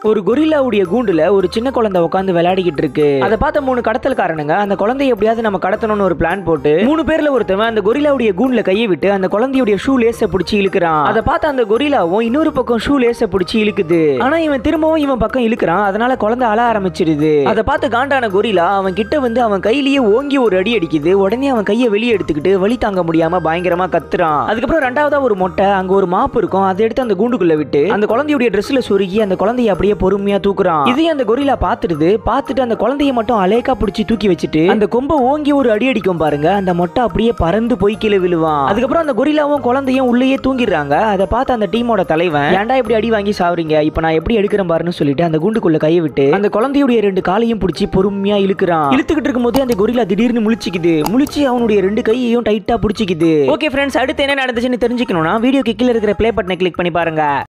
ஒரு கொரில்லாவுடைய கூண்டுல ஒரு சின்ன குழந்தை உட்காந்து விளையாடிக்கிட்டு இருக்கு அதை பார்த்த மூணு கடத்தல்காரனுங்க அந்த குழந்தைய எப்படியாவது நம்ம கடத்தணும்னு ஒரு பிளான் போட்டு மூணு பேர்ல ஒருத்தவன் அந்த கொரில்லாவுடைய கூண்டுல கையை விட்டு அந்த குழந்தையுடைய ஷூ லேஸ பிடிச்சி இழுக்கிறான் அதை பார்த்த அந்த கொரில்லாவும் இன்னொரு பக்கம் ஷூ லேஸ பிடிச்சி இழுக்குது ஆனா இவன் திரும்பவும் இவன் பக்கம் இழுக்கிறான் அதனால குழந்தை அழ ஆரம்பிச்சிடுது அதை பார்த்து காண்டான கொரில்லா அவன் கிட்ட வந்து அவன் கையிலேயே ஓங்கி ஒரு அடி அடிக்குது உடனே அவன் கையை வெளியே எடுத்துக்கிட்டு வலி தாங்க முடியாம பயங்கரமா கத்துறான் அதுக்கப்புறம் ரெண்டாவதா ஒரு மொட்டை அங்க ஒரு மாப்பு இருக்கும் அதை எடுத்து அந்த கூண்டுக்குள்ள விட்டு அந்த குழந்தையுடைய ட்ரெஸ்ல சொருகி அந்த குழந்தைய அப்படியே பொறுமையா தூக்குறான் இதையும் அந்த கொரில்லா பார்த்துடுது பார்த்துட்டு அந்த குழந்தைய மட்டும் அலேக்கா பிடிச்சி தூக்கி வச்சுட்டு அந்த கொம்பை ஓங்கி ஒரு அடி அடிக்கும் பாருங்க அந்த மொட்டை அப்படியே பறந்து போய் கீழே விழுவான் அதுக்கப்புறம் அந்த கொரில்லாவும் குழந்தையும் உள்ளேயே தூங்கிடுறாங்க அதை பார்த்து அந்த டீமோட தலைவன் ஏன்டா இப்படி அடி வாங்கி சாவறீங்க இப்போ நான் எப்படி எடுக்கிறேன் பாருன்னு சொல்லிட்டு அந்த குண்டுக்குள்ள கையை விட்டு அந்த குழந்தையுடைய ரெண்டு காலையும் பிடிச்சி பொறுமையா இழுக்கிறான் இழுத்துக்கிட்டு இருக்கும்போதே அந்த கொரில்லா திடீர்னு முழிச்சிக்குது முழிச்சு அவனுடைய ரெண்டு கையையும் டைட்டா பிடிச்சிக்குது ஓகே ஃப்ரெண்ட்ஸ் அடுத்து என்ன நடந்துச்சுன்னு தெரிஞ்சுக்கணும்னா வீடியோக்கு கீழே இருக்கிற ப்ளே பட்டனை கிளிக் பண்ணி பாருங்க